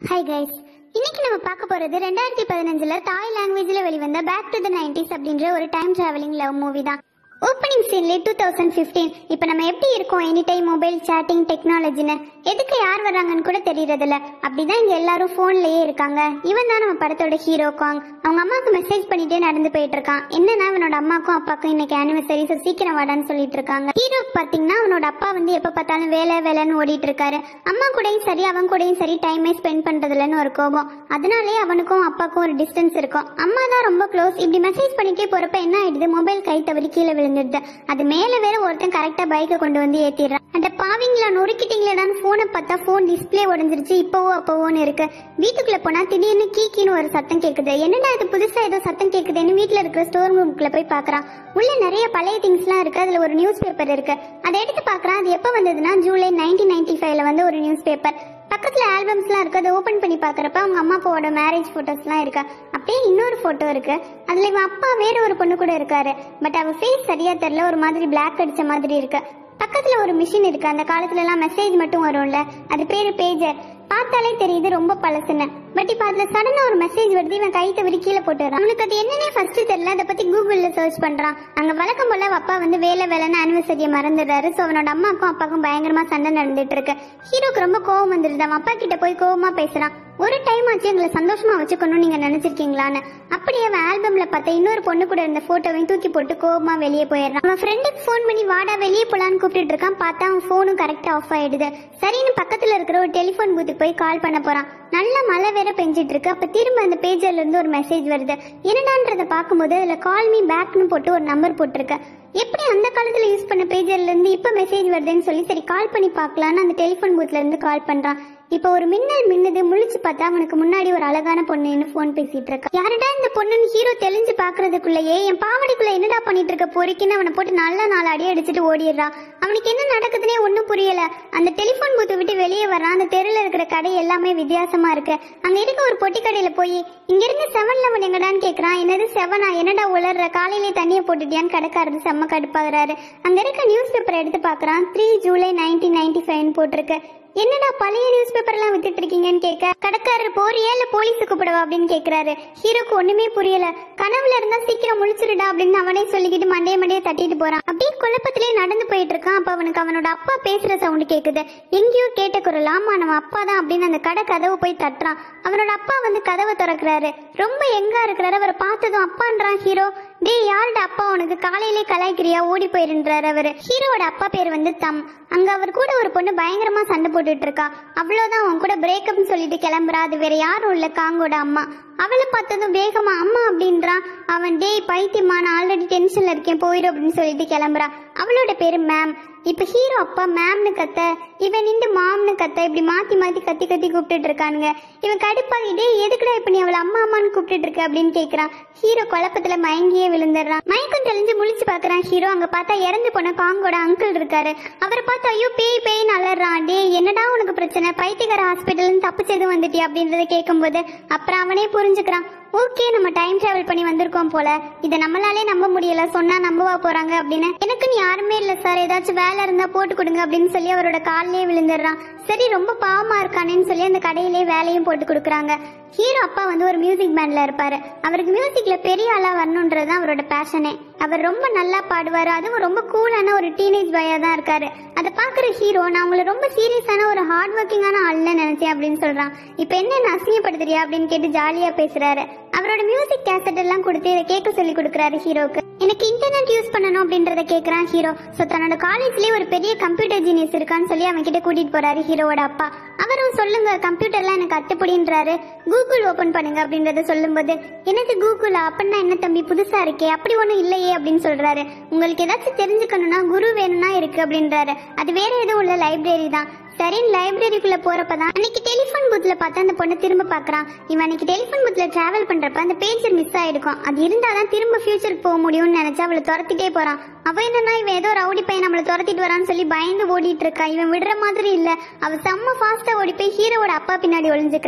hi guys இன்னைக்கு நம்ம பார்க்க போறது ரெண்டாயிரத்தி பதினஞ்சுல தாய் லாங்குவேஜ்ல வெளிவந்த பேக் டு த நைன்டிஸ் அப்படின்ற ஒரு டைம் டிராவலிங் லவ் மூவி தான் ஓப்பனிங் சீன்ல டூ தௌசண்ட் ஃபிஃப்டீன் இப்போ நம்ம எப்படி இருக்கோம் எனி டைம் மொபைல் சேட்டிங் டெக்னாலஜின்னு எதுக்கு யார் வர்றாங்கன்னு கூட தெரியறதில்ல அப்படிதான் இங்க எல்லாரும் ஃபோன்லயே இருக்காங்க இவன் தான் நம்ம படத்தோட ஹீரோ காங் அவங்க அம்மாவுக்கு மெசேஜ் பண்ணிட்டே நடந்து போயிட்டு இருக்கான் என்னன்னா அவனோட அம்மாக்கும் அப்பாக்கும் இன்னைக்கு ஆனிவர்சரி ஸோ சீக்கிரம் வாடான்னு சொல்லிட்டு இருக்காங்க ஹீரோ பாத்தீங்கன்னா அவனோட அப்பா வந்து எப்ப பார்த்தாலும் வேலை வேலைன்னு ஓடிட்டு இருக்காரு அம்மா கூடயும் சரி அவன் கூடயும் சரி டைமே ஸ்பெண்ட் பண்றதுலன்னு ஒரு கோபம் அதனாலே அவனுக்கும் அப்பாக்கும் ஒரு டிஸ்டன்ஸ் இருக்கும் அம்மா தான் ரொம்ப க்ளோஸ் இப்படி மெசேஜ் பண்ணிட்டே போறப்ப என்ன ஆயிடுது மொபைல் கை தவறி கீழே விழுந்துடுது அது மேல வேற ஒருத்தன் கரெக்டா பைக்கை கொண்டு வந்து ஏத்திடுறான் அந்த பாவிங்களா நொறுக்கிட்டீங்களடான்னு போனை பார்த்தா போன் டிஸ்பிளே உடஞ்சிருச்சு இப்பவோ அப்பவோன்னு இருக்கு வீட்டுக்குள்ள போனா திடீர்னு கீக்கின்னு ஒரு சத்தம் கேக்குது என்னடா இது புதுசா ஏதோ சத்தம் கேக்குதுன்னு வீட்ல இருக்கிற ஸ்டோர் ரூம்குள்ள போய் பாக்குறான் உள்ள நிறைய பழைய திங்ஸ்லாம் இருக்கு அதுல ஒரு நியூஸ் பேப்பர் இருக்கு அதை எடுத்து பாக்குறான் அது எப்ப வந்ததுன்னா ஜூலை நைன்டீன் நைன்டி ஃபைவ்ல வந்து ஒரு நியூஸ் பேப்பர் பக்கத்துல ஆல்பம்ஸ்லாம் இருக்கு அதை ஓபன் பண்ணி பாக்குறப்ப அவங்க அம்மா அப்பாவோட மேரேஜ் போட்டோஸ்லாம் இருக்கு அப்படியே இன்னொரு போட்டோ இருக்கு அதுல இவன் அப்பா வேற ஒரு பொண்ணு கூட இருக்காரு பட் அவ ஃபேஸ் சரியா தெரியல ஒரு மாதிரி பிளாக் அடிச்ச மாதிரி இருக்கு பக்கத்துல ஒரு மிஷின் இருக்கு அந்த காலத்துல எல்லாம் மெசேஜ் மட்டும் வரும்ல அது பேரு பேஜர் பார்த்தாலே தெரியுது ரொம்ப பழசுன்னு பட் இப்ப அதுல சடனா ஒரு மெசேஜ் வருது இவன் கை தவறி கீழே போட்டுறான் அவனுக்கு அது என்னன்னே ஃபர்ஸ்ட் தெரியல அதை பத்தி கூகுள்ல சர்ச் பண்றான் அங்க வழக்கம் போல அவ அப்பா வந்து வேலை வேலைன்னு அனிவர்சரியை மறந்துடுறாரு சோ அவனோட அம்மாக்கும் அப்பாக்கும் பயங்கரமா சண்டை நடந்துட்டு இருக்கு ஹீரோக்கு ரொம்ப கோவம் வந்துருது அவன் அப்பா கிட்ட போய் கோவமா பேசுறான் ஒரு டைம் ஆச்சு எங்களை சந்தோஷமா வச்சுக்கணும் நீங்க நினைச்சிருக்கீங்களான்னு அப்படியே அவன் ஆல்பம்ல பார்த்த இன்னொரு பொண்ணு கூட இருந்த போட்டோவையும் தூக்கி போட்டு கோவமா வெளியே போயிடுறான் அவன் ஃப்ரெண்டுக்கு ஃபோன் பண்ணி வாடா வெளியே போலான்னு கூப்பிட்டு இருக்கான் பார்த்தா அவன் ஃபோனும் கரெக்டா ஆஃப் ஆயிடுது சரின்னு பக்கத்துல இருக்கிற ஒரு டெலிஃபோன் பூத்துக்கு போய் கால் பண்ண போறான் நல்ல மழை வேற பெஞ்சிட்டு இருக்கு அப்ப திரும்ப அந்த பேஜர்ல இருந்து ஒரு மெசேஜ் வருது என்னடான்றத பார்க்கும்போது அதுல கால் மீ பேக்னு போட்டு ஒரு நம்பர் போட்டிருக்கு எப்படி அந்த காலத்துல யூஸ் பண்ண பேஜர்ல இருந்து இப்ப மெசேஜ் வருதுன்னு சொல்லி சரி கால் பண்ணி பார்க்கலான்னு அந்த டெலிஃபோன் பூத்ல இருந்து கால் பண்றான் இப்போ ஒரு மின்னல் மின்னுது முழிச்சு பார்த்தா அவனுக்கு முன்னாடி ஒரு அழகான பொண்ணுன்னு ஃபோன் பேசிட்டு இருக்கா யாருடா இந்த பொண்ணுன்னு ஹீரோ தெளிஞ்சு பாக்குறதுக்குள்ளேயே என் பாவடிக்குள்ள என்னடா பண்ணிட்டு இருக்க பொறுக்கின்னு அவனை போட்டு நல்ல நாலு அடி அடிச்சுட்டு ஓடிடுறான் அவனுக்கு என்ன நடக்குதுன்னே ஒன்றும் புரியல அந்த டெலிஃபோன் பூத்தை விட்டு வெளியே வர்றான் அந்த தெருவில் இருக்கிற கடை எல்லாமே வித்தியாசமா இருக்கு அங்க இருக்க ஒரு பொட்டி கடையில போய் இங்க இருந்து செவன் லெவன் எங்கடான்னு கேக்குறான் என்னது செவனா என்னடா உளர்ற காலையிலே தண்ணியை போட்டுட்டியான்னு கடைக்காரரு செம்ம கடுப்பாகிறாரு அங்க இருக்க நியூஸ் பேப்பரை எடுத்து பாக்குறான் த்ரீ ஜூலை நைன்டீன் நைன்டி ஃபைவ்னு போட்டிருக்கு என்னடா பழைய நியூஸ் பேப்பர் எல்லாம் வித்துட்டு இருக்கீங்கன்னு கேட்க கடைக்காரர் போறியா இல்ல போலீஸ் கூப்பிடவா அப்படின்னு கேக்குறாரு ஹீரோக்கு ஒண்ணுமே புரியல கனவுல இருந்தா சீக்கிரம் முழிச்சிருடா அப்படின்னு அவனே சொல்லிக்கிட்டு மண்டைய மண்டைய தட்டிட்டு போறான் அப்படியே குழப்பத்திலே நடந்து போயிட்டு இருக்கான் அப்ப அவனுக்கு அவனோட அப்பா பேசுற சவுண்ட் கேக்குது எங்கேயோ கேட்ட குரல் ஆமா நம்ம அப்பா தான் அப்படின்னு அந்த கடை கதவை போய் தட்டுறான் அவனோட அப்பா வந்து கதவை திறக்கிறாரு ரொம்ப எங்கா இருக்கிறாரு அவரை பார்த்ததும் அப்பான்றான் ஹீரோ டேய் யாருடா அப்பா உனக்கு காலையிலே கலாய்க்கிறியா ஓடி போயிருன்றாரு அவரு ஹீரோவோட அப்பா பேர் வந்து தம் அங்க அவர் கூட ஒரு பொண்ணு பயங்கரமா சண்டை போட்டுட்டு இருக்கா அவ்வளவுதான் அவன் கூட பிரேக்கப்னு சொல்லிட்டு கிளம்புறா அது வேற யாரும் இல்ல காங்கோட அம்மா அவளை பார்த்ததும் வேகமா அம்மா அப்படின்றான் அவன் டேய் பைத்தியமா நான் ஆல்ரெடி டென்ஷன்ல இருக்கேன் போயிடும் அப்படின்னு சொல்லிட்டு கிளம்புறா அவளோட பேரு மேம் இப்ப ஹீரோ அப்பா மேம்னு கத்த இவன் நின்று மாம்னு கத்த இப்படி மாத்தி மாத்தி கத்தி கத்தி கூப்பிட்டுட்டு இருக்கானுங்க இவன் கடுப்பாகி டேய் எதுக்குடா இப்ப நீ அவளை அம்மா அம்மான்னு கூப்பிட்டுட்டு இருக்க அப்படின்னு கேக்குறான் ஹீரோ குழப்பத்துல மயங்கியே விழுந்துடுறான் மயக்கம் தெளிஞ்சு முழிச்சு பாக்குறான் ஹீரோ அங்க பார்த்தா இறந்து போன காங்கோட அங்கிள் இருக்காரு அவரை பார்த்து ஐயோ பேய் பேய்னு அலறான் டே என்னடா உனக்கு பிரச்சனை பைத்தியக்கார ஹாஸ்பிட்டல் தப்பிச்சது வந்துட்டியா அப்படின்றத கேட்கும்போது அப்புறம் அவனே புரிஞ்சுக்கிறான் ஓகே நம்ம டைம் டிராவல் பண்ணி வந்திருக்கோம் போல இதை நம்மளாலே நம்ப முடியல சொன்னா நம்பவா போறாங்க அப்படின்னு எனக்குன்னு யாருமே இல்ல சார் ஏதாச்சும் வேலை இருந்தா போட்டு கொடுங்க அப்படின்னு சொல்லி அவரோட காலிலே விழுந்துடுறான் சரி ரொம்ப பாவமா இருக்கானேன்னு சொல்லி அந்த கடையிலே வேலையும் போட்டு கொடுக்குறாங்க ஹீரோ அப்பா வந்து ஒரு மியூசிக் பேண்ட்ல இருப்பாரு அவருக்கு மியூசிக்ல பெரிய ஆளா வரணுன்றது தான் அவரோட பேஷனே அவர் ரொம்ப நல்லா பாடுவாரு அதுவும் ரொம்ப கூலான ஒரு டீனேஜ் பாயா தான் இருக்காரு அதை பாக்குற ஹீரோ நான் உங்களை ரொம்ப சீரியஸான ஒரு ஹார்ட் ஒர்க்கிங்கான ஆள்னு நினைச்சேன் அப்படின்னு சொல்றான் இப்போ என்ன என்ன அசிங்கப்படுத்துறியா அப்படின்னு கேட்டு ஜாலியா பேசுறாரு அவரோட மியூசிக் கேசட் எல்லாம் கொடுத்து இதை கேட்க சொல்லி கொடுக்குறாரு ஹீரோக்கு எனக்கு இன்டர்நெட் யூஸ் பண்ணணும் அப்படின்றத கேட்கறான் ஹீரோ ஸோ தன்னோட காலேஜ்லயே ஒரு பெரிய கம்ப்யூட்டர் ஜீனியஸ் இருக்கான்னு சொல்லி அவன் கிட்ட கூட்டிட்டு போறாரு ஹீரோவோட அப்பா அவரும் சொல்லுங்க கம்ப்யூட்டர்லாம் எனக்கு அத்துப்படின்றாரு கூகுள் ஓபன் பண்ணுங்க அப்படின்றத சொல்லும்போது என்னது கூகுளா அப்படின்னா என்ன தம்பி புதுசா இருக்கே அப்படி ஒன்றும் இல்லையே அப்படின்னு சொல்றாரு உங்களுக்கு ஏதாச்சும் தெரிஞ்சுக்கணும்னா குரு வேணும்னா இருக்கு அப்படின்றாரு அது வேற எதுவும் உள்ள லைப்ரரி தான் சரின்னு லைப்ரரிக்குள்ள போறப்பதான் அன்னைக்கு டெலிஃபோன் பூத்ல பார்த்து அந்த பொண்ணு திரும்ப பாக்குறான் இவன் அன்னைக்கு டெலிஃபோன் பூத்ல டிராவல் பண்றப்ப அந்த பேஜர் மிஸ் ஆயிருக்கும் அது இருந்தாதான் திரும்ப ஃபியூச்சருக்கு போக முடியும்னு நினைச்சு அவளை துரத்திட்டே போறான் அவ என்னன்னா இவன் ஏதோ ரவுடி பையன் நம்மளை துரத்திட்டு வரான்னு சொல்லி பயந்து ஓடிட்டு இருக்கா இவன் விடுற மாதிரி இல்ல அவ செம்ம ஃபாஸ்டா ஓடி போய் ஹீரோவோட அப்பா பின்னாடி ஒளிஞ்சுக்கிறா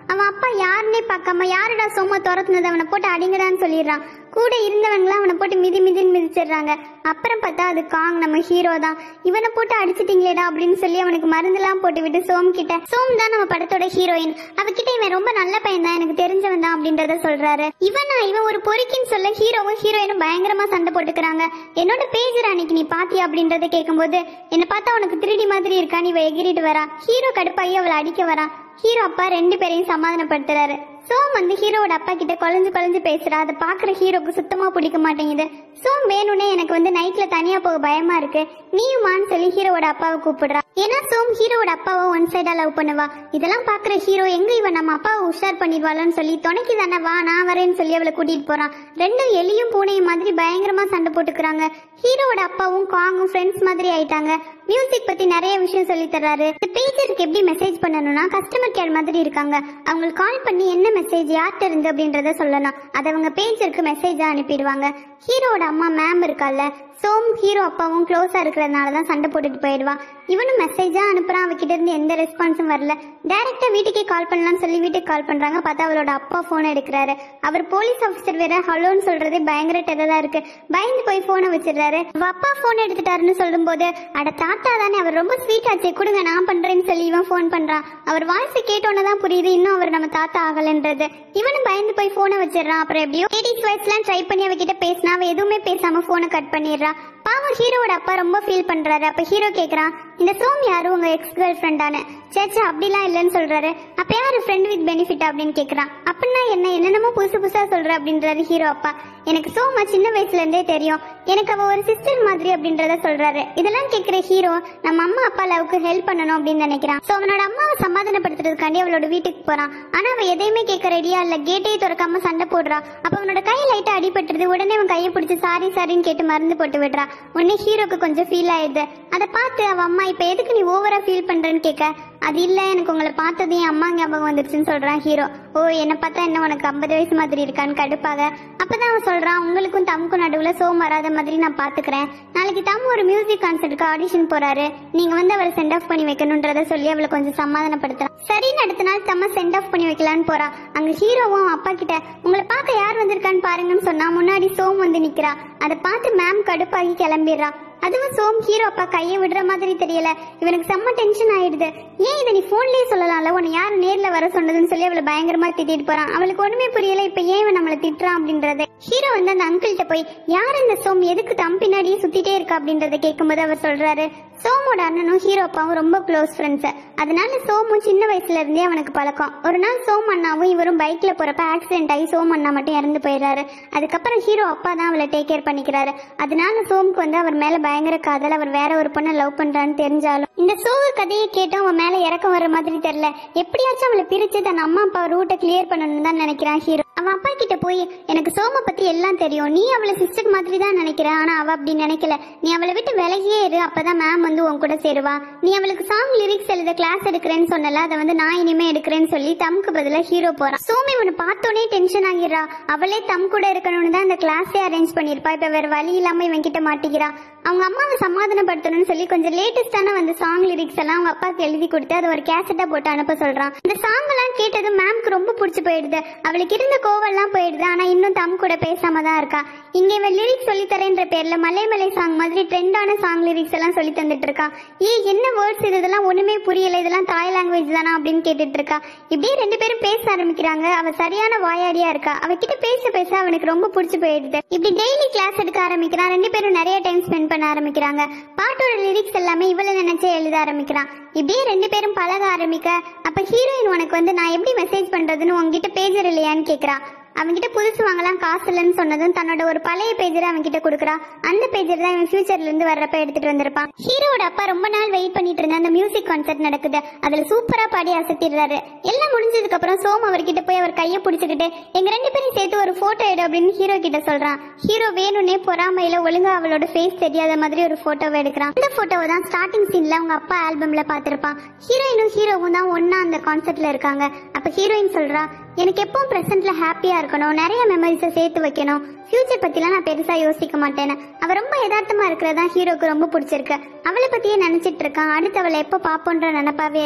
அவன் அப்பா யாருன்னே பார்க்காம யாருடா சும்மா துரத்துனது அவனை போட்டு அடிங்கடான்னு சொல்லிடுறான் கூட இருந்தவங்களாம் அவனை போட்டு மிதி மிதின்னு மிதிச்சிடுறாங்க அப்புறம் பார்த்தா அது காங் நம்ம ஹீரோ தான் இவனை போட்டு அடிச்சிட்டீங்களேடா அப்படின்னு சொல்லி அவனுக்கு மருந்துலாம் போட்டு விட்டு சோம் கிட்ட சோம் தான் நம்ம படத்தோட ஹீரோயின் அவகிட்ட இவன் ரொம்ப நல்ல பையன் தான் எனக்கு தெரிஞ்சவன் தான் அப்படின்றத சொல்றாரு இவனா இவன் ஒரு பொறுக்கின்னு சொல்ல ஹீரோவும் ஹீரோயினும் பயங்கரமா சண்டை போட்டுக்கிறாங்க என்னோட பேஜர் அன்னைக்கு நீ பாத்தியா அப்படின்றத கேட்கும்போது என்ன பார்த்தா உனக்கு திருடி மாதிரி இருக்கான்னு இவ எகிரிட்டு வரா ஹீரோ கடுப்பாகி அவளை அடிக்க வரா ஹீரோ அப்பா ரெண்டு பேரையும் சமாதானப்படுத்துறாரு சோம் வந்து ஹீரோவோட அப்பா கிட்ட குழஞ்சு குழஞ்சு பேசுறா அதை பாக்குற ஹீரோக்கு சுத்தமா பிடிக்க மாட்டேங்குது சோம் வேணும்னே எனக்கு வந்து நைட்ல தனியா போக பயமா இருக்கு நீயுமான்னு சொல்லி ஹீரோவோட அப்பாவை கூப்பிடுறா ஏன்னா சோம் ஹீரோவோட அப்பாவை ஒன் சைடா லவ் பண்ணுவா இதெல்லாம் பாக்குற ஹீரோ எங்க இவன் நம்ம அப்பாவை உஷார் பண்ணிடுவாளோன்னு சொல்லி துணைக்கு தானே வா நான் வரேன்னு சொல்லி அவளை கூட்டிட்டு போறான் ரெண்டும் எலியும் பூனையும் மாதிரி பயங்கரமா சண்டை போட்டுக்கிறாங்க ஹீரோவோட அப்பாவும் காங்கும் ஃப்ரெண்ட்ஸ் மாதிரி ஆயிட்டாங்க மியூசிக் பத்தி நிறைய விஷயம் சொல்லி தர்றாரு இந்த பேஜருக்கு எப்படி மெசேஜ் பண்ணணும்னா கஸ்டமர் கேர் மாதிரி இருக்காங்க அவங்களுக்கு கால் பண்ணி என்ன மெசேஜ் யார்கிட்ட இருந்து அப்படின்றத சொல்லணும் அதை அவங்க பேஜருக்கு மெசேஜா அனுப்பிடுவாங்க ஹீரோவோட அம்மா மேம் இருக்கால்ல சோம் ஹீரோ அப்பாவும் க்ளோஸா இருக்கிறதுனால தான் சண்டை போட்டுட்டு போயிடுவா இவனும் மெசேஜா அனுப்புறான் அவகிட்ட இருந்து எந்த ரெஸ்பான்ஸும் வரல டைரக்டா வீட்டுக்கே கால் பண்ணலாம்னு சொல்லி வீட்டுக்கு கால் பண்றாங்க பார்த்தா அவளோட அப்பா போன் எடுக்கிறாரு அவர் போலீஸ் ஆஃபீஸர் வேற ஹலோன்னு சொல்றதே பயங்கர டெரரா இருக்கு பயந்து போய் போனை வச்சிடுறாரு அவ அப்பா போன் எடுத்துட்டாருன்னு சொல்லும்போது அட தாத்தா தானே அவர் ரொம்ப ஸ்வீட் ஆச்சே கொடுங்க நான் பண்றேன்னு சொல்லி இவன் ஃபோன் பண்றான் அவர் வாய்ஸ் கேட்டோன்னு தான் புரியுது இன்னும் அவர் நம்ம தாத்தா ஆகலன்றது இவனும் பயந்து போய் போனை வச்சிடுறான் அப்புறம் எப்படியோ லேடிஸ் வாய்ஸ்லாம் ட்ரை பண்ணி அவகிட்ட பேசினா அவ எதுவுமே பேசாம போனை கட் பண்ணிடுறா பாவம் ஹீரோவோட அப்பா ரொம்ப ஃபீல் பண்றாரு அப்ப ஹீரோ கேக்குறான் இந்த சோம் யாரு உங்க எக்ஸ் கேர்ள் ஃப்ரெண்டான சேச்சா அப்படிலாம் இல்லைன்னு சொல்றாரு அப்ப யாரு ஃப்ரெண்ட் வித் பெனிஃபிட் அப்படின்னு கேக்குறான் அப்படின்னா என்ன என்னென்னமோ புதுசு புதுசா சொல்ற அப்படின்றாரு ஹீரோ அப்பா எனக்கு சோமா சின்ன வயசுல இருந்தே தெரியும் எனக்கு அவ ஒரு சிஸ்டர் மாதிரி அப்படின்றத சொல்றாரு இதெல்லாம் கேக்குற ஹீரோ நம்ம அம்மா அப்பா லவ்க்கு ஹெல்ப் பண்ணணும் அப்படின்னு நினைக்கிறான் சோ அவனோட அம்மாவை சமாதானப்படுத்துறதுக்காண்டி அவளோட வீட்டுக்கு போறான் ஆனா அவ எதையுமே கேட்க ரெடியா இல்ல கேட்டையே திறக்காம சண்டை போடுறா அப்ப அவனோட கை லைட்டா அடிபட்டுருது உடனே அவன் கையை பிடிச்சி சாரி சாரின்னு கேட்டு மருந்து போட்டு விடுறா உடனே ஹீரோக்கு கொஞ்சம் ஃபீல் ஆயிடுது அதை பார்த்து அவ அம்மா இப்ப எதுக்கு நீ ஓவரா ஃபீல் பண்றேன்னு கேட்க அது இல்ல எனக்கு உங்களை பார்த்தது என் அம்மா ஞாபகம் வந்துருச்சுன்னு சொல்றான் ஹீரோ ஓ என்ன பார்த்தா என்ன உனக்கு ஐம்பது வயசு மாதிரி இருக்கான்னு கடுப்பாக அப்பதான் அவன் சொல்றான் உங்களுக்கும் தமுக்கும் நடுவுல சோம் வராத மாதிரி நான் பாத்துக்கிறேன் நாளைக்கு தம் ஒரு மியூசிக் கான்சர்ட்டுக்கு ஆடிஷன் போறாரு நீங்க வந்து அவரை சென்ட் ஆஃப் பண்ணி வைக்கணும்ன்றத சொல்லி அவளை கொஞ்சம் சமாதானப்படுத்துறான் சரின்னு அடுத்த நாள் தம்ம சென்ட் ஆஃப் பண்ணி வைக்கலான்னு போறா அங்க ஹீரோவும் அவன் அப்பா கிட்ட உங்களை பார்க்க யார் வந்திருக்கான்னு பாருங்கன்னு சொன்னா முன்னாடி சோம் வந்து நிக்கிறா அதை பார்த்து மேம் கடுப்பாகி கிளம்பிடுறா அதுவும் சோம் ஹீரோ அப்பா கையை விடுற மாதிரி தெரியல இவனுக்கு செம்ம டென்ஷன் ஆயிடுது ஏன் இதை நீ போன்லயே சொல்லலாம்ல உன்னை யார் நேர்ல வர சொன்னதுன்னு சொல்லி அவளை பயங்கரமா திட்டிட்டு போறான் அவளுக்கு ஒண்ணுமே புரியல இப்ப ஏன் இவன் நம்மளை திட்டுறான் அப்படின்றது ஹீரோ வந்து அந்த அங்கிள்கிட்ட போய் யார் இந்த சோம் எதுக்கு தம் பின்னாடியே சுத்திட்டே இருக்கா அப்படின்றத கேட்கும்போது அவர் சொல்றாரு சோமோட அண்ணனும் ஹீரோ அப்பாவும் ரொம்ப க்ளோஸ் ஃப்ரெண்ட்ஸ் அதனால சோமும் சின்ன வயசுல இருந்தே அவனுக்கு பழக்கம் ஒரு நாள் சோம் அண்ணாவும் இவரும் பைக்ல போறப்ப ஆக்சிடென்ட் ஆகி சோம் அண்ணா மட்டும் இறந்து போயிடுறாரு அதுக்கப்புறம் ஹீரோ அப்பா தான் அவளை டேக் கேர் பண்ணிக்கிறாரு அதனால சோமுக்கு வந்து அவர் மேல பயங்கர காதல் அவர் வேற ஒரு பொண்ணை லவ் பண்றான்னு தெரிஞ்சாலும் இந்த சோக கதையை கேட்டும் அவன் மேல இறக்கம் வர மாதிரி தெரியல எப்படியாச்சும் அவளை பிரிச்சு தன் அம்மா அப்பா ரூட்டை கிளியர் பண்ணணும்னு தான் நினைக்கிறான் ஹீரோ அவன் அப்பா கிட்ட போய் எனக்கு சோம பத்தி எல்லாம் தெரியும் நீ அவளை சிஸ்டர் மாதிரி தான் நினைக்கிற ஆனா அவ அப்படி நினைக்கல நீ அவளை விட்டு விலகியே இரு அப்பதான் மேம் வந்து உன் கூட சேருவா நீ அவளுக்கு சாங் லிரிக்ஸ் எழுத கிளாஸ் எடுக்கிறேன்னு சொன்னல அதை வந்து நான் இனிமே எடுக்கிறேன்னு சொல்லி தம்க்கு பதிலா ஹீரோ போறான் சோமி இவனை பார்த்தோன்னே டென்ஷன் ஆகிடுறா அவளே தம் கூட இருக்கணும்னு தான் அந்த கிளாஸே அரேஞ்ச் பண்ணிருப்பா இப்ப வேற வழி இல்லாம இவன் கிட்ட மாட்டிக்கிறா அவங்க அம்மாவை சமாதானப்படுத்தணும்னு சொல்லி கொஞ்சம் லேட்டஸ்டான வந்து சாங் லிரிக்ஸ் எல்லாம் அவங்க அப்பாவுக்கு எழுதி கொடுத்து அதை ஒரு கேசட்டா போட்டு அனுப்ப சொல்றான் இந்த சாங் எல்லாம் கேட்டது மேம்க்கு ரொம்ப பிடிச்சி போயிடுது அவளுக்கு இருந்த கோவெல்லாம் போயிடுது ஆனா இன்னும் தம் கூட பேசாம தான் இருக்கா இங்க இவன் லிரிக்ஸ் சொல்லி தரேன்ற பேர்ல மலை மலை சாங் மாதிரி ட்ரெண்டான சாங் லிரிக்ஸ் எல்லாம் சொல்லி தந்துட்டு இருக்கா ஏ என்ன வேர்ட்ஸ் இது இதெல்லாம் ஒண்ணுமே புரியல இதெல்லாம் தாய் லாங்குவேஜ் தானா அப்படின்னு கேட்டுட்டு இருக்கா இப்படியே ரெண்டு பேரும் பேச ஆரம்பிக்கிறாங்க அவ சரியான வாயாடியா இருக்கா அவகிட்ட பேச பேச அவனுக்கு ரொம்ப பிடிச்சி போயிடுது இப்படி டெய்லி கிளாஸ் எடுக்க ஆரம்பிக்கிறான் ரெண்டு பேரும் நிறைய டைம் ஸ்பெண்ட் பண்ண ஆரம்பிக்கிறாங்க பாட்டோட லிரிக்ஸ் எல்லாமே இவளை நினைச்சே எழுத ஆரம்பிக்கிறான் இப்படியே ரெண்டு பேரும் பழக ஆரம்பிக்க அப்ப ஹீரோயின் உனக்கு வந்து நான் எப்படி மெசேஜ் பண்றதுன்னு உங்ககிட்ட பேஜர் இல்லையான்னு கேக்குறா அவன்கிட்ட புதுசு வாங்கலாம் காசு இல்லைன்னு சொன்னதும் தன்னோட ஒரு பழைய பேஜரை அவன்கிட்ட கொடுக்குறா அந்த பேஜர் தான் இவன் ஃபியூச்சர்ல இருந்து வர்றப்ப எடுத்துட்டு வந்திருப்பான் ஹீரோட அப்பா ரொம்ப நாள் வெயிட் பண்ணிட்டு இருந்த அந்த மியூசிக் கான்சர்ட் நடக்குது அதுல சூப்பரா பாடி அசத்திடுறாரு எல்லாம் முடிஞ்சதுக்கு அப்புறம் சோம் அவர்கிட்ட போய் அவர் கையை பிடிச்சிக்கிட்டு எங்க ரெண்டு பேரும் சேர்த்து ஒரு போட்டோ எடு அப்படின்னு ஹீரோ கிட்ட சொல்றான் ஹீரோ வேணும்னே பொறாமையில ஒழுங்கா அவளோட ஃபேஸ் தெரியாத மாதிரி ஒரு போட்டோவை எடுக்கிறான் அந்த போட்டோவை தான் ஸ்டார்டிங் சீன்ல அவங்க அப்பா ஆல்பம்ல பார்த்திருப்பான் ஹீரோயினும் ஹீரோவும் தான் ஒன்னா அந்த கான்சர்ட்ல இருக்காங்க அப்ப ஹீரோயின் சொல்றா எனக்கு எப்பவும் ப்ரெசென்ட்ல ஹாப்பியா இருக்கணும் நிறைய மெமரிஸை சேர்த்து வைக்கணும் ஃபியூச்சர் பத்திலாம் நான் பெருசா யோசிக்க மாட்டேன்னு அவ ரொம்ப யதார்த்தமா இருக்கிறதா ஹீரோக்கு ரொம்ப பிடிச்சிருக்கு அவளை பத்தியே நினைச்சிட்டு இருக்கான் அடுத்து அவளை எப்போ பாப்போன்ற நினப்பாவே இருக்கான்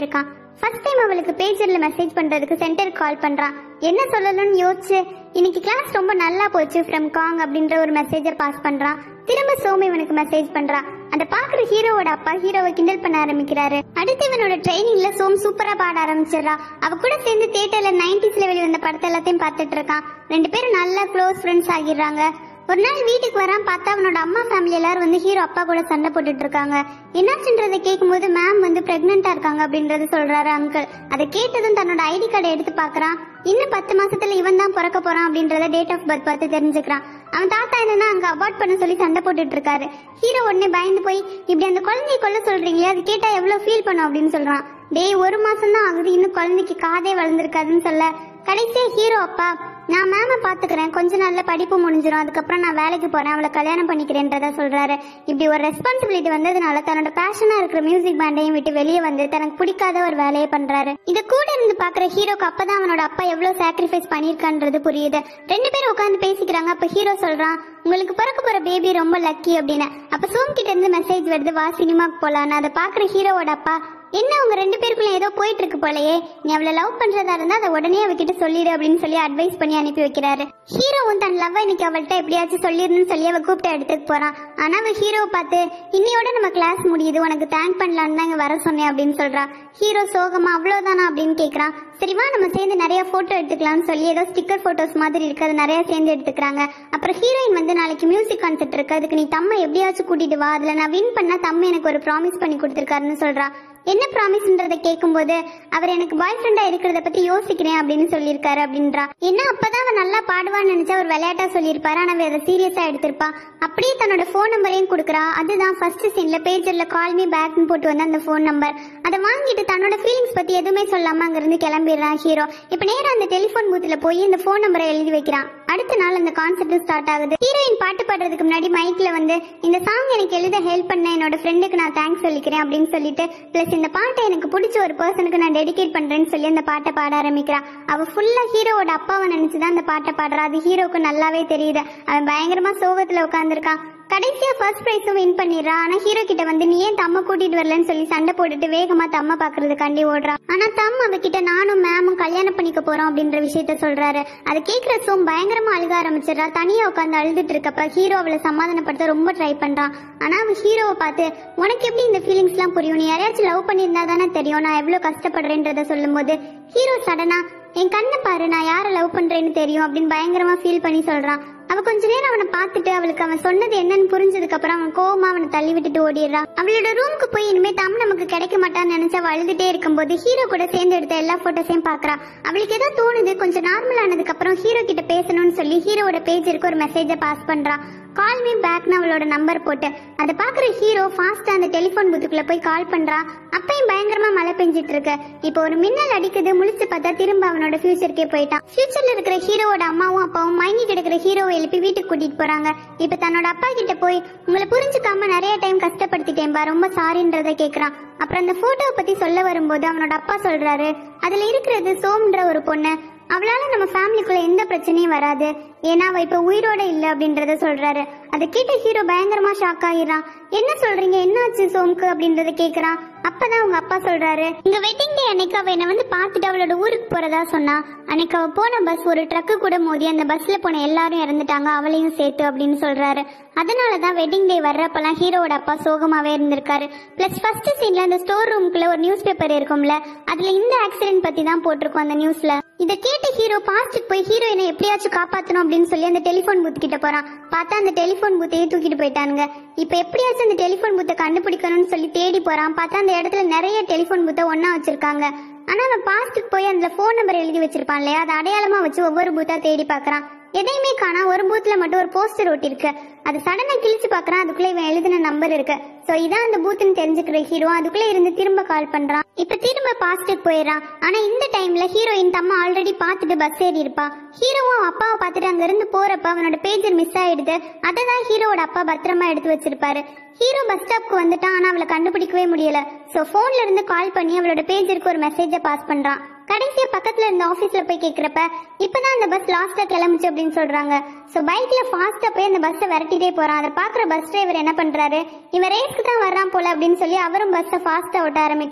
ஃபர்ஸ்ட் டைம் அவளுக்கு பேஜர்ல மெசேஜ் பண்றதுக்கு சென்டருக்கு கால் பண்றான் என்ன சொல்லணும்னு யோசிச்சு இன்னைக்கு கிளாஸ் ரொம்ப நல்லா போச்சு ஃப்ரம் காங் அப்படின்ற ஒரு மெசேஜை பாஸ் பண்றான் திரும்ப சோமு இவனுக்கு மெசேஜ் பண்றான் அந்த பாக்குற ஹீரோவோட அப்பா ஹீரோவை கிண்டல் பண்ண ஆரம்பிக்கிறாரு அடுத்து இவனோட ட்ரைனிங்ல சோம் சூப்பரா பாட ஆரம்பிச்சிடுறா அவ கூட சேர்ந்து தியேட்டர்ல நைன்டிஸ்ல வெளிவந்த படத்தை எல்லாத்தையும் பார்த்துட்டு இருக்கான் ரெண்டு பேரும் நல்லா க்ளோஸ் ஃப்ரெண்ட்ஸ் ஆகிடுறாங்க ஒரு நாள் வீட்டுக்கு வரான் பார்த்தா அவனோட அம்மா ஃபேமிலி எல்லாரும் வந்து ஹீரோ அப்பா கூட சண்டை போட்டுட்டு இருக்காங்க என்னாச்சுன்றதை கேட்கும்போது மேம் வந்து பிரெக்னெண்டா இருக்காங்க அப்படின்றத சொல்றாரு அங்கிள் அதை கேட்டதும் தன்னோட ஐடி கார்டை எடுத்து பார்க்கறான் இன்னும் பத்து மாசத்துல இவன் தான் பிறக்க போறான் அப்படின்றத டேட் ஆஃப் பர்த் பார்த்து தெரிஞ்சுக்கிறான் அவன் தாத்தா என்னன்னா அங்க அவாய்ட் பண்ண சொல்லி சண்டை போட்டுட்டு இருக்காரு ஹீரோ உடனே பயந்து போய் இப்படி அந்த குழந்தைய கொல்ல சொல்றீங்களே அது கேட்டா எவ்வளவு ஃபீல் பண்ணும் அப்படின்னு சொல்றான் டேய் ஒரு மாசம் தான் ஆகுது இன்னும் குழந்தைக்கு காதே வளர்ந்துருக்காதுன்னு சொல்ல கடைசியா ஹீரோ அப்பா நான் மேம பாத்துக்கிறேன் கொஞ்ச நாள்ல படிப்பு முடிஞ்சிடும் அதுக்கப்புறம் நான் வேலைக்கு போறேன் அவளை கல்யாணம் பண்ணிக்கிறேன்றதா சொல்றாரு இப்படி ஒரு ரெஸ்பான்சிபிலிட்டி வந்ததுனால தன்னோட பேஷனா இருக்கிற மியூசிக் பேண்டையும் விட்டு வெளியே வந்து தனக்கு பிடிக்காத ஒரு வேலையை பண்றாரு இத கூட இருந்து பாக்குற ஹீரோக்கு அப்பதான் அவனோட அப்பா எவ்வளவு சாக்ரிஃபைஸ் பண்ணிருக்கான்றது புரியுது ரெண்டு பேரும் உட்காந்து பேசிக்கிறாங்க அப்ப ஹீரோ சொல்றான் உங்களுக்கு பிறக்க போற பேபி ரொம்ப லக்கி அப்படின்னு அப்ப சோம் கிட்ட இருந்து மெசேஜ் வருது வா சினிமாக்கு போலான்னு அதை பாக்குற ஹீரோவோட அப்பா என்ன உங்க ரெண்டு பேருக்குள்ள ஏதோ போயிட்டு இருக்கு போலயே நீ அவளை லவ் பண்றதா இருந்தா அதை உடனே அவகிட்ட சொல்லிடு அப்படின்னு சொல்லி அட்வைஸ் பண்ணி அனுப்பி வைக்கிறாரு ஹீரோவும் தன் லவ் இன்னைக்கு அவள்கிட்ட எப்படியாச்சும் சொல்லிடணும்னு சொல்லி அவ கூப்பிட்டு எடுத்துட்டு போறான் ஆனா அவ ஹீரோவை பார்த்து இன்னையோட நம்ம கிளாஸ் முடியுது உனக்கு தேங்க் பண்ணலான்னு தான் இங்க வர சொன்னேன் அப்படின்னு சொல்றா ஹீரோ சோகமா அவ்வளவுதானா அப்படின்னு கேக்குறான் சரி வா நம்ம சேர்ந்து நிறைய போட்டோ எடுத்துக்கலாம்னு சொல்லி ஏதோ ஸ்டிக்கர் போட்டோஸ் மாதிரி இருக்கு அது நிறைய சேர்ந்து எடுத்துக்கிறாங்க அப்புறம் ஹீரோயின் வந்து நாளைக்கு மியூசிக் கான்செர்ட் இருக்கு அதுக்கு நீ தம்மை எப்படியாச்சும் கூட்டிட்டு வா அதுல நான் வின் பண்ணா தம்மை எனக்கு ஒரு ப்ராமிஸ் பண்ணி கொடுத்துருக்காருன்னு சொல்றா என்ன ப்ராமிஸ்ன்றதை கேட்கும்போது அவர் எனக்கு பாய் ஃப்ரெண்டா இருக்கிறத பத்தி யோசிக்கிறேன் அப்படின்னு சொல்லியிருக்காரு அப்படின்றா என்ன அப்பதான் அவன் நல்லா பாடுவான்னு நினைச்சா ஒரு விளையாட்டா சொல்லியிருப்பாரு ஆனா அவ அதை சீரியஸா எடுத்திருப்பா அப்படியே தன்னோட ஃபோன் நம்பரையும் கொடுக்குறா அதுதான் ஃபர்ஸ்ட் சீன்ல பேஜர்ல கால் மீ பேக்னு போட்டு வந்த அந்த ஃபோன் நம்பர் அதை வாங்கிட்டு தன்னோட ஃபீலிங்ஸ் பத்தி எதுவுமே சொல்லாம அங்கிருந்து கிளம்பிடுறான் ஹீரோ இப்ப நேரா அந்த டெலிஃபோன் பூத்துல போய் இந்த ஃபோன் நம்பரை எழுதி வைக்கிறான் அடுத்த நாள் அந்த கான்செப்ட் ஸ்டார்ட் ஆகுது ஹீரோயின் பாட்டு பாடுறதுக்கு முன்னாடி மைக்ல வந்து இந்த சாங் எனக்கு எழுத ஹெல்ப் பண்ண என்னோட ஃப்ரெண்டுக்கு நான் தேங்க்ஸ் சொல்லிக்கிறேன் அப்படின்னு சொல்லிட்டு பிளஸ் இந்த பாட்டை எனக்கு பிடிச்ச ஒரு பர்சனுக்கு நான் டெடிகேட் பண்றேன்னு சொல்லி அந்த பாட்டை பாட ஆரம்பிக்கிறா அவ ஃபுல்லா ஹீரோவோட அப்பாவை நினைச்சுதான் அந்த பாட்டை பாடுறா அது ஹீரோக்கு நல்லாவே தெரியுது அவன் பயங்கரமா சோகத்துல உட்காந்துருக்கான் கடைசியா ஃபர்ஸ்ட் ப்ரைஸும் வின் பண்ணிடுறா ஆனா ஹீரோ கிட்ட வந்து நீ ஏன் தம்ம கூட்டிட்டு வரலன்னு சொல்லி சண்டை போட்டுட்டு வேகமா தம்ம பாக்குறதுக்காண்டி ஓடுறா ஆனா தம் அவகிட்ட நானும் மேமும் கல்யாணம் பண்ணிக்க போறோம் அப்படின்ற விஷயத்த சொல்றாரு அதை கேக்குற சோம் பயங்கரமா அழுக ஆரம்பிச்சிடுறா தனியா உட்காந்து அழுதுட்டு இருக்கப்ப ஹீரோ அவளை சமாதானப்படுத்த ரொம்ப ட்ரை பண்றான் ஆனா அவன் ஹீரோவை பார்த்து உனக்கு எப்படி இந்த ஃபீலிங்ஸ் எல்லாம் புரியும் நீ யாரையாச்சும் லவ் பண்ணியிருந்தா தானே தெரியும் நான் எவ்வளவு கஷ்டப்படுறேன்றத சொல்லும்போது ஹீரோ சடனா என் கண்ணை பாரு நான் யாரை லவ் பண்றேன்னு தெரியும் அப்படின்னு பயங்கரமா ஃபீல் பண்ணி சொல்றான் அவ கொஞ்ச நேரம் அவனை பார்த்துட்டு அவளுக்கு அவன் சொன்னது என்னன்னு புரிஞ்சதுக்கு அப்புறம் அவன் கோவமா அவனை தள்ளி விட்டுட்டு ஓடிடுறான் அவளோட ரூமுக்கு போய் இனிமே தம் நமக்கு கிடைக்க மாட்டான்னு நினைச்சு அவ அழுதுட்டே இருக்கும்போது ஹீரோ கூட சேர்ந்து எடுத்த எல்லா போட்டோஸையும் பாக்குறா அவளுக்கு ஏதோ தோணுது கொஞ்சம் நார்மல் ஆனதுக்கு அப்புறம் ஹீரோ கிட்ட பேசணும்னு சொல்லி ஹீரோவோட பேஜருக்கு ஒரு மெசேஜை பாஸ் பண்றான் கால் மீ பேக்னு அவளோட நம்பர் போட்டு அதை பாக்குற ஹீரோ ஃபாஸ்டா அந்த டெலிஃபோன் பூத்துக்குள்ள போய் கால் பண்றா அப்பயும் பயங்கரமா மழை பெஞ்சிட்டு இருக்கு இப்போ ஒரு மின்னல் அடிக்குது முழிச்சு பார்த்தா திரும்ப அவனோட ஃபியூச்சருக்கே போயிட்டான் ஃபியூச்சர்ல இருக்கிற ஹீரோவோட அம்மாவும் அப்பாவும் மயங்கி கிடக்கிற ஹீரோவை எழுப்பி வீட்டுக்கு கூட்டிட்டு போறாங்க இப்போ தன்னோட அப்பா கிட்ட போய் உங்களை புரிஞ்சுக்காம நிறைய டைம் கஷ்டப்படுத்திட்டேன்பா ரொம்ப சாரின்றதை கேக்குறான் அப்புறம் அந்த போட்டோவை பத்தி சொல்ல வரும்போது அவனோட அப்பா சொல்றாரு அதுல இருக்கிறது சோம்ன்ற ஒரு பொண்ணு அவளால நம்ம ஃபேமிலிக்குள்ள எந்த பிரச்சனையும் வராது ஏன்னா அவ இப்ப உயிரோட இல்ல அப்படின்றத சொல்றாரு அதை கேட்ட ஹீரோ பயங்கரமா ஷாக் ஆயிடுறான் என்ன சொல்றீங்க என்னாச்சு சோம்க்கு அப்படின்றத கேக்குறான் அப்பதான் அவங்க அப்பா சொல்றாரு இங்க வெட்டிங் டே அன்னைக்கு அவ என்ன வந்து பார்த்துட்டு அவளோட ஊருக்கு போறதா சொன்னா அன்னைக்கு அவ போன பஸ் ஒரு ட்ரக்கு கூட மோதி அந்த பஸ்ல போன எல்லாரும் இறந்துட்டாங்க அவளையும் சேர்த்து அப்படின்னு சொல்றாரு அதனாலதான் வெட்டிங் டே வர்றப்பெல்லாம் ஹீரோவோட அப்பா சோகமாவே இருந்திருக்காரு பிளஸ் ஃபர்ஸ்ட் சீன்ல அந்த ஸ்டோர் ரூம்குள்ள ஒரு நியூஸ் பேப்பர் இருக்கும்ல அதுல இந்த ஆக்சிடென்ட் பத்தி தான் போட்டிருக்கும் அந்த நியூஸ்ல இத கேட்ட ஹீரோ பாஸ்ட்டுக்கு போய் ஹீரோயினை எப்படியாச்சும் காப்பாத்தணும் அப்படின்னு சொல்லி அந்த டெலிஃபோன் பூத் கிட்ட போறான் பார்த்தா அந்த டெலிஃபோன் பூத்தையே தூக்கிட்டு போயிட்டானுங்க இப்ப எப்படியாச்சும் அந்த டெலிஃபோன் பூத்தை கண்டுபிடிக்கணும்னு சொல்லி தேடி போறான் பார்த்தா அந்த இடத்துல நிறைய டெலிஃபோன் பூத்தை ஒண்ணா வச்சிருக்காங்க ஆனா அவன் பாஸ்ட்டுக்கு போய் அந்த ஃபோன் நம்பர் எழுதி வச்சிருப்பான் இல்லையா அதை அடையாளமா வச்சு ஒவ்வொரு பூத்தா தேடி பார்க்கறான் எதையுமே காணா ஒரு பூத்ல மட்டும் ஒரு போஸ்டர் ஒட்டிருக்கு அது சடனா கிழிச்சு பார்க்கறான் அதுக்குள்ள இவன் எழுதின நம்பர் இருக்கு சோ இதான் அந்த பூத்துன்னு தெரிஞ்சுக்கிற ஹீரோ அதுக்குள்ள இருந்து திரும்ப கால் பண்றான் இப்ப திரும்ப பாஸ்ட்டுக்கு போயிடுறான் ஆனா இந்த டைம்ல ஹீரோயின் தம்மா ஆல்ரெடி பார்த்துட்டு பஸ் ஏறி இருப்பா ஹீரோவும் அவன் அப்பாவை பார்த்துட்டு அங்க இருந்து போறப்ப அவனோட பேஜர் மிஸ் ஆயிடுது அதை தான் ஹீரோவோட அப்பா பத்திரமா எடுத்து வச்சிருப்பாரு ஹீரோ பஸ் ஸ்டாப்க்கு வந்துட்டான் ஆனா அவளை கண்டுபிடிக்கவே முடியல சோ போன்ல இருந்து கால் பண்ணி அவளோட பேஜருக்கு ஒரு மெசேஜை பாஸ் பண்றான் கடைசியா பக்கத்துல இருந்த ஆபீஸ்ல போய் கேக்குறப்ப இப்பதான் அந்த பஸ் லாஸ்டா கிளம்புச்சு அப்படின்னு சொல்றாங்க சோ பைக்ல ஃபாஸ்டா போய் அந்த பஸ்ஸை விரட்டிட்டே போறான் அதை பாக்குற பஸ் டிரைவர் என்ன பண்றாரு இவன் ரேஸ்க்கு தான் வர்றான் போல அப்படின்னு சொல்லி அவரும் பஸ்ஸை ஃபாஸ்டா ஓட்ட ஆரம்பிக்கிறாரு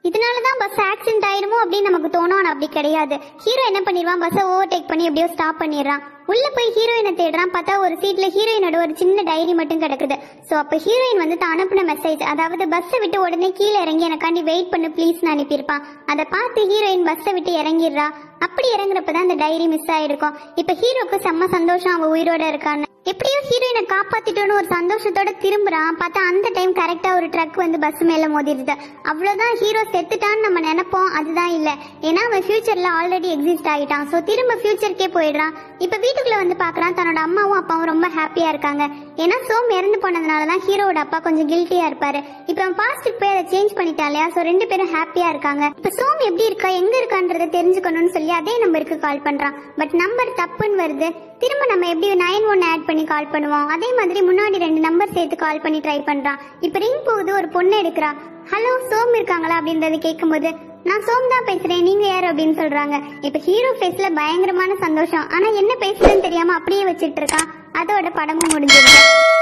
இதனால தான் பஸ் ஆக்சிடென்ட் ஆயிருமோ அப்படின்னு நமக்கு தோணும் ஆனால் அப்படி கிடையாது ஹீரோ என்ன பண்ணிடுவான் பஸ்ஸை ஓவர்டேக் பண்ணி எப்படியோ ஸ்டாப் பண்ணிடுறான் உள்ள போய் ஹீரோயினை தேடுறான் பார்த்தா ஒரு சீட்ல ஹீரோயினோட ஒரு சின்ன டைரி மட்டும் கிடக்குது ஸோ அப்போ ஹீரோயின் வந்து தான் அனுப்பின மெசேஜ் அதாவது பஸ்ஸை விட்டு உடனே கீழே இறங்கி எனக்காண்டி வெயிட் பண்ணு ப்ளீஸ்னு அனுப்பியிருப்பான் அதை பார்த்து ஹீரோயின் பஸ்ஸை விட்டு இறங்கிடுறா அப்படி இறங்குறப்ப தான் அந்த டைரி மிஸ் ஆயிருக்கும் இப்போ ஹீரோக்கு செம்ம சந்தோஷம் அவன் உயிரோட இருக்கான்னு எப்படியோ ஹீரோயினை காப்பாத்திட்டோன்னு ஒரு சந்தோஷத்தோட திரும்புறான் பார்த்தா அந்த டைம் கரெக்டா ஒரு ட்ரக் வந்து பஸ் மேல மோதிடுது அவ்வளவுதான் ஹீரோ செத்துட்டான்னு நம்ம நினைப்போம் அதுதான் இல்ல ஏன்னா அவன் ஃபியூச்சர்ல ஆல்ரெடி எக்ஸிஸ்ட் ஆகிட்டான் ஸோ திரும்ப ஃபியூச்சருக்கே போயிடுறான் இப்போ வீட்டுக்குள்ள வந்து பார்க்கறான் தன்னோட அம்மாவும் அப்பாவும் ரொம்ப ஹாப்பியா இருக்காங்க ஏன்னா சோம் இறந்து போனதுனால தான் ஹீரோவோட அப்பா கொஞ்சம் கில்ட்டியா இருப்பாரு இப்போ அவன் பாஸ்ட்டுக்கு போய் அதை சேஞ்ச் பண்ணிட்டான் இல்லையா ஸோ ரெண்டு பேரும் ஹாப்பியா இருக்காங்க இப்போ சோம் எப்படி இருக்கா எங்க இருக்கான்றதை தெரிஞ்சுக்கணும்னு சொல்லி அதே நம்பருக்கு கால் பண்றான் பட் நம்பர் தப்புன்னு வருது திரும்ப நம்ம எப்படி நைன் ஒன் ஆட் பண்ணி கால் பண்ணுவோம் அதே மாதிரி முன்னாடி ரெண்டு நம்பர் சேர்த்து கால் பண்ணி ட்ரை பண்றான் இப்போ ரிங் போகுது ஒரு பொண்ணு எடுக்கிறா ஹலோ சோம் இருக்காங்களா அப்படின்றத கேட்கும்போது நான் சோம் தான் பேசுறேன் நீங்க யார் அப்படின்னு சொல்றாங்க இப்போ ஹீரோ ஃபேஸ்ல பயங்கரமான சந்தோஷம் ஆனா என்ன பேசுறதுன்னு தெரியாம அப்படியே வச்சிட்டு இருக்கான் அதோட படமும் முடிஞ்சிருக்கு